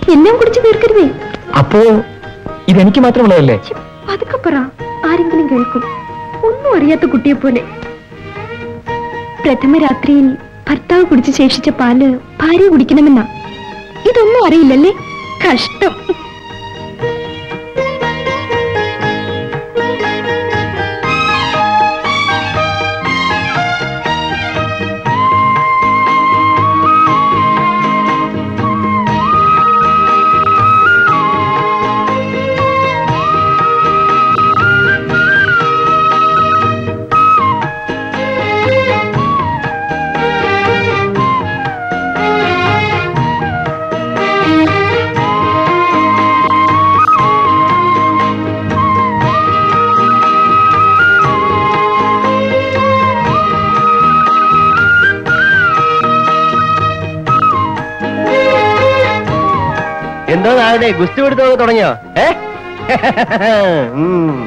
എല്ലാം കുടിച്ച് തീർക്കരുതേ അപ്പോ ഇതെനിക്ക് മാത്രമുള്ളതല്ലേ ഛെ, പതുക്കെ പറ ആരെങ്കിലും കേൾക്കും ഒന്നും അറിയാത്ത കുട്ടിയെ പോലെ പ്രഥമ രാത്രിയിൽ ഭർത്താവ് കുടിച്ച് ശേഷിച്ച പാല് ഭാര്യ കുടിക്കണമെന്നാ ഇതൊന്നും അറിയില്ലല്ലേ കഷ്ടം എന്തോ നാളെ ഗുസ്തി പിടുത്തമൊക്കെ തുടങ്ങിയോ ഏ ഉം.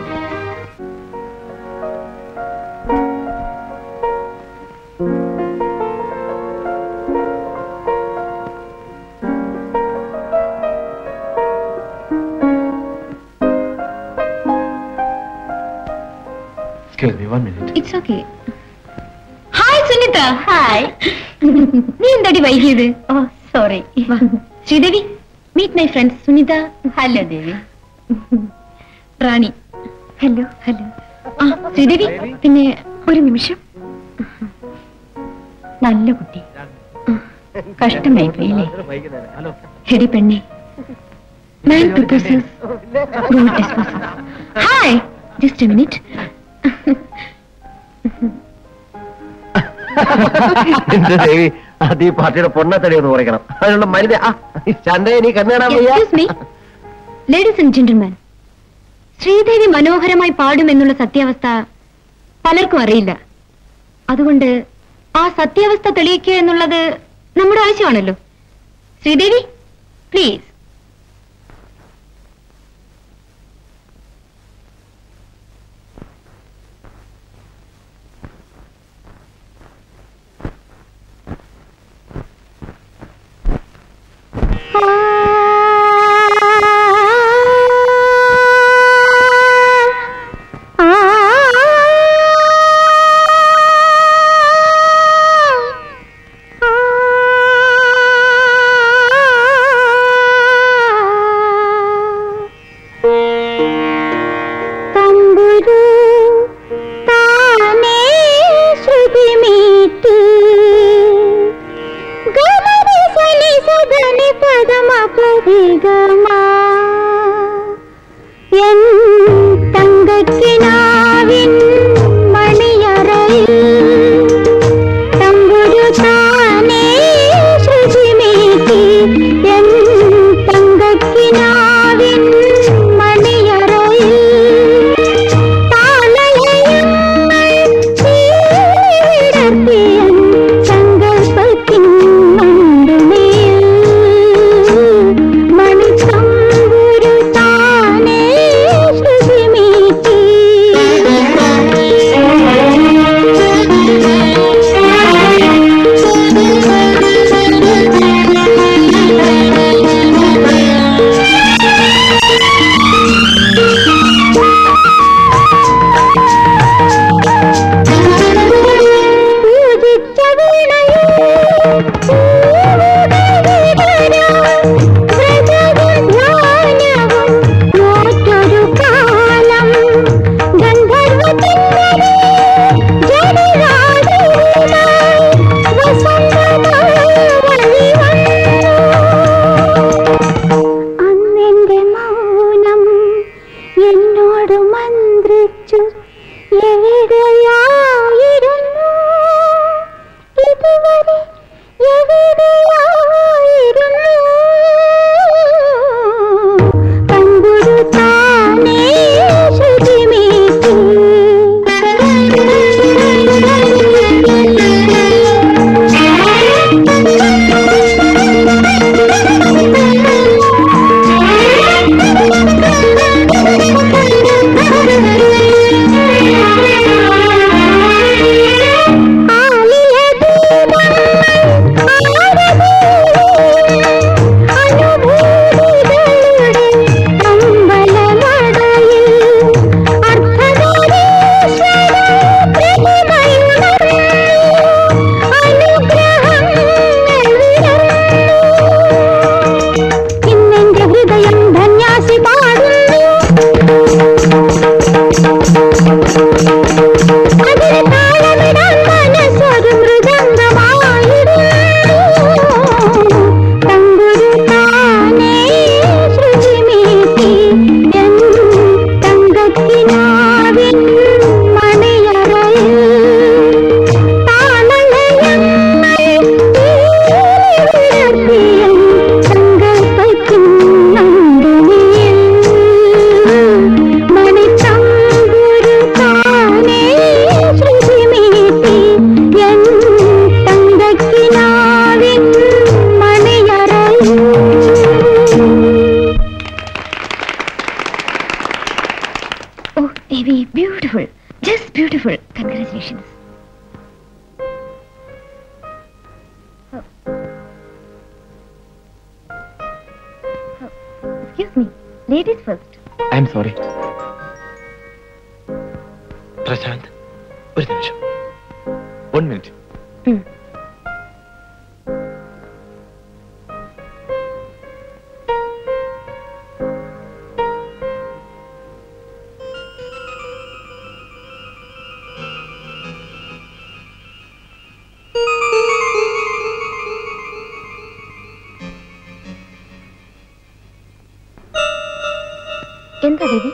Excuse me, one minute. It's okay hi Sunitha hi നീ എന്താടി വൈകിയത് oh sorry Sreedevi meet my friend Sunitha hello Devi Rani hello hello ആ ശ്രീദേവി പിന്നെ ഒരു നിമിഷം നല്ല കുട്ടി കഷ്ടമായി പോയില്ലേ ഹെടി പെണ്ണെ man proposes god disposes hi just a minute എന്റെ ദേവി അത് ഈ പാർട്ടിയുടെ പൊണ്ണത്തടി ഒന്ന് കുറയ്ക്കണം അതിനുള്ള മരുന്ന് ആ ചന്തയെ നീ കണ്ണു കാണാൻ വയ്യ Excuse me. Ladies and gentlemen, Sridevi മനോഹരമായി പാടുമെന്നുള്ള സത്യാവസ്ഥ പലർക്കും അറിയില്ല അതുകൊണ്ട് ആ സത്യാവസ്ഥ തെളിയിക്കുക എന്നുള്ളത് നമ്മുടെ ആവശ്യമാണല്ലോ ശ്രീദേവി പ്ലീസ് തമ്പുരു താനേ ശ്രുതി മീട്ടി ഗമനി സനി സദനി പദമ പതിഗമാ എൻ തങ്കക്കിനാവിൻ മണിയറയിൽ തമ്പുരു താനേ ശ്രുതി മീട്ടി എൻ തങ്കക്കിനാവിൻ മണിയറയിൽ സങ്കൽപ്പത്തിൻ മണ്ടുമേൽ മണിത്തമ്പുരു താനേ excuse me ladies first I am sorry Prashanth ഒരു നിമിഷം വൺ മിനിറ്റ് എന്താ ദേവി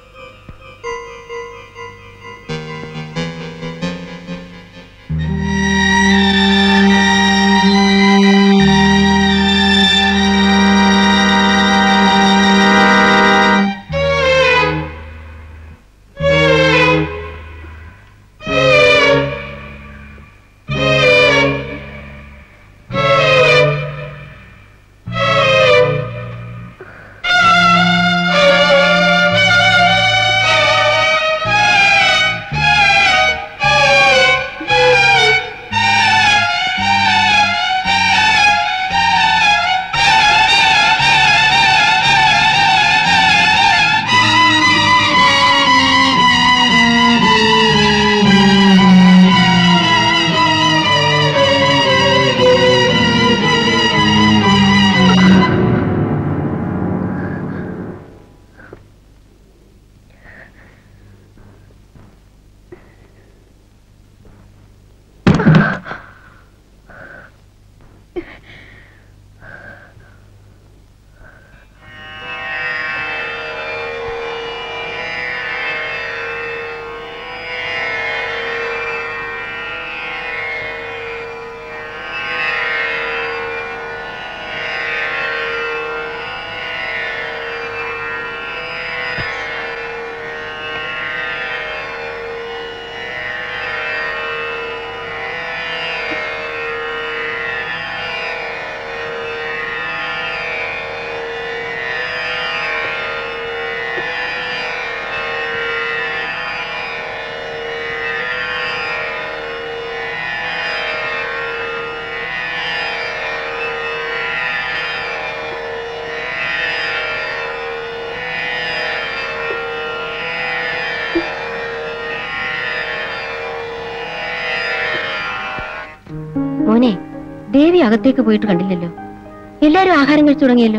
മോനെ ദേവി അകത്തേക്ക് പോയിട്ട് കണ്ടില്ലല്ലോ എല്ലാരും ആഹാരം കഴിച്ചു തുടങ്ങിയല്ലോ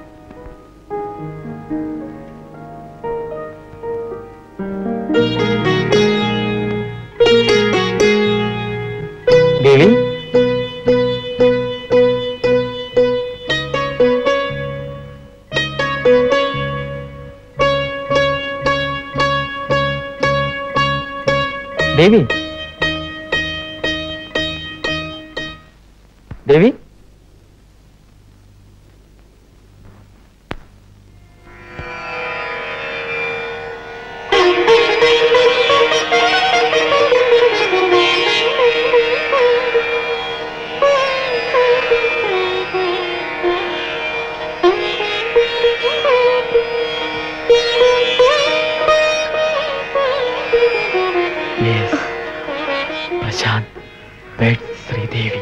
ദേവി ദേവി ദേവി യെസ് പ്രശാന്ത് ബെഡ് ശ്രീദേവി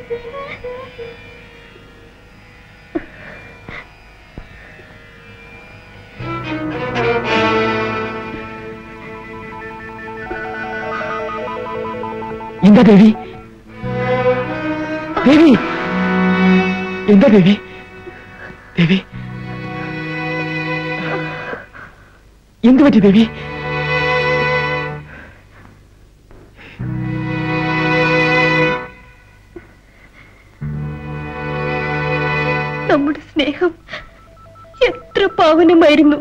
എന്താ ദേവി ദേവി എന്താ ദേവി ദേവി എന്ത് പറ്റി ദേവി നമ്മുടെ സ്നേഹം എത്ര പാവനമായിരുന്നു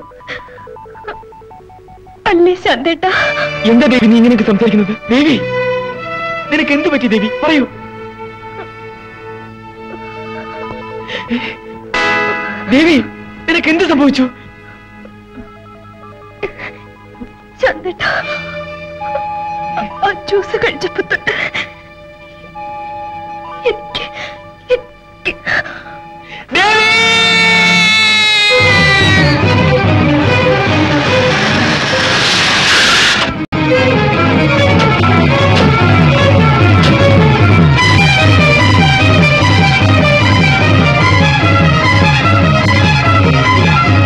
അല്ലേ ശാന്തേട്ടാ എന്താ ദേവി നീ ഇങ്ങനെയൊക്കെ സംസാരിക്കുന്നത് ദേവി നിനക്ക് എന്ത് പറ്റി ദേവി പറയൂ ദേവി നിനക്ക് എന്ത് സംഭവിച്ചു ചന്ദേട്ടാ ആ ജ്യൂസ് കഴിച്ചപ്പോ തൊട്ട് എനിക്ക് എനിക്ക് Devi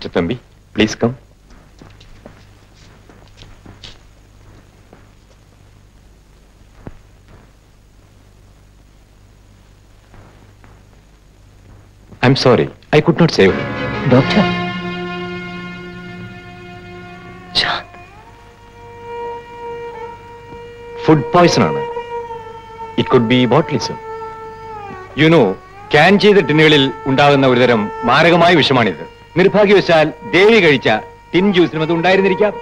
mister Thampi please come I am sorry I could not save doctor food poison ആണ് it could be botulism you know can ചെയ്ത ടിന്നുകളിൽ ഉണ്ടാകുന്ന ഒരുതരം മാരകമായ വിഷമാണിത് നിർഭാഗ്യവശാൽ ദേവി കഴിച്ച ടിൻ ജ്യൂസിനും അത് ഉണ്ടായിരുന്നിരിക്കാം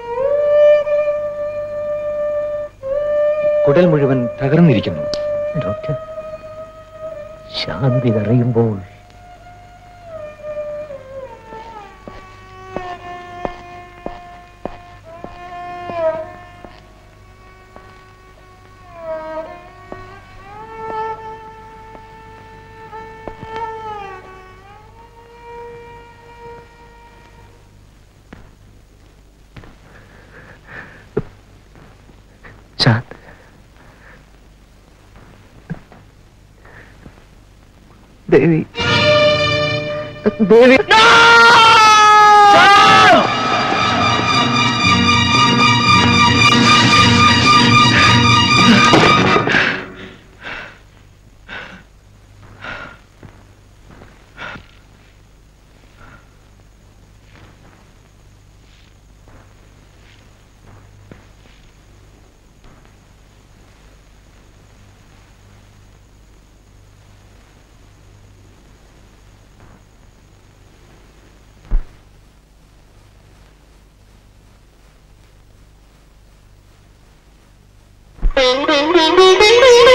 കുടൽ മുഴുവൻ തകർന്നിരിക്കുന്നു ഡോക്ടർ ശാന്തി നിറയുമ്പോൾ ശാന്ത് ദേവി ദേവി Thank you.